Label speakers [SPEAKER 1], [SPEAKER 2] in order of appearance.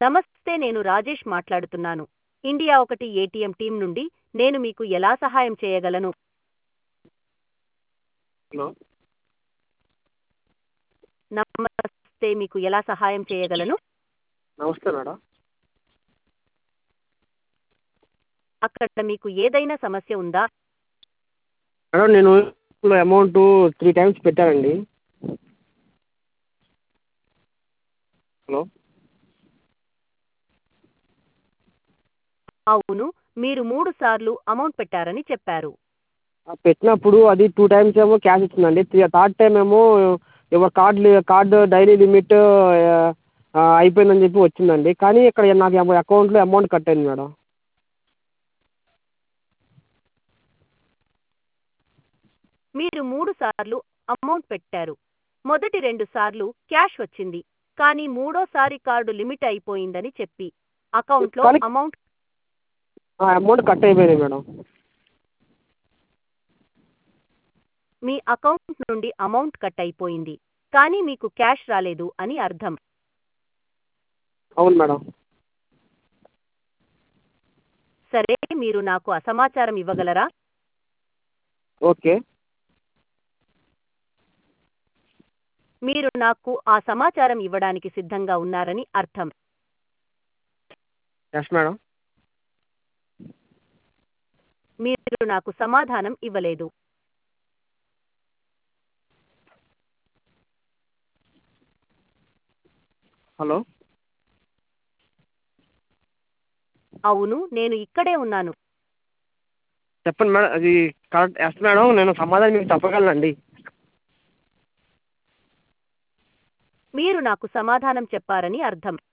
[SPEAKER 1] నమస్తే నేను రాజేష్ మాట్లాడుతున్నాను ఇండియా ఒకటి ఏటీఎం టీం నుండి నేను మీకు ఎలా సహాయం చేయగలను
[SPEAKER 2] హలో
[SPEAKER 1] నమస్తే మీకు ఎలా సహాయం చేయగలను
[SPEAKER 2] నమస్తే మేడం
[SPEAKER 1] అక్కడ మీకు ఏదైనా సమస్య ఉందా
[SPEAKER 2] మేడం నేను అమౌంట్ త్రీ టైమ్స్ పెట్టానండి హలో
[SPEAKER 1] అవును మీరు మూడు సార్లు అమౌంట్ పెట్టారని చెప్పారు
[SPEAKER 2] పెట్టినప్పుడు అది టూ టైమ్స్ ఏమో క్యాష్ వచ్చిందండి త్రీ థర్డ్ టైం ఏమో your card card daily limit అయిపోయిందని చెప్పి వచ్చిందండి కానీ ఇక్కడ నాకు అకౌంట్లో అమౌంట్ కట్ అయింది మేడం
[SPEAKER 1] మీరు మూడు సార్లు అమౌంట్ పెట్టారు మొదటి రెండు సార్లు క్యాష్ వచ్చింది కానీ మూడోసారి కార్డు లిమిట్ అయిపోయిందని చెప్పి అకౌంట్లో
[SPEAKER 2] కానీ-
[SPEAKER 1] అమౌంట్
[SPEAKER 2] అమౌంట్ కట్ అయిపోయింది మేడం
[SPEAKER 1] మీ అకౌంట్ నుండి అమౌంట్ కట్ అయిపోయింది కానీ మీకు క్యాష్ రాలేదు అని అర్థం
[SPEAKER 2] అవును మేడం
[SPEAKER 1] సరే మీరు నాకు ఆ సమాచారం ఇవ్వగలరా
[SPEAKER 2] ఓకే
[SPEAKER 1] మీరు నాకు ఆ సమాచారం ఇవ్వడానికి సిద్ధంగా ఉన్నారని అర్థం
[SPEAKER 2] ఎస్ మేడం
[SPEAKER 1] మీరు నాకు సమాధానం ఇవ్వలేదు
[SPEAKER 2] హలో
[SPEAKER 1] అవును నేను ఇక్కడే ఉన్నాను
[SPEAKER 2] చెప్పండి మేడం అది కరెక్ట్ ఎస్ మేడం నేను సమాధానం మీకు చెప్పగలనండి
[SPEAKER 1] మీరు నాకు సమాధానం చెప్పారని అర్థం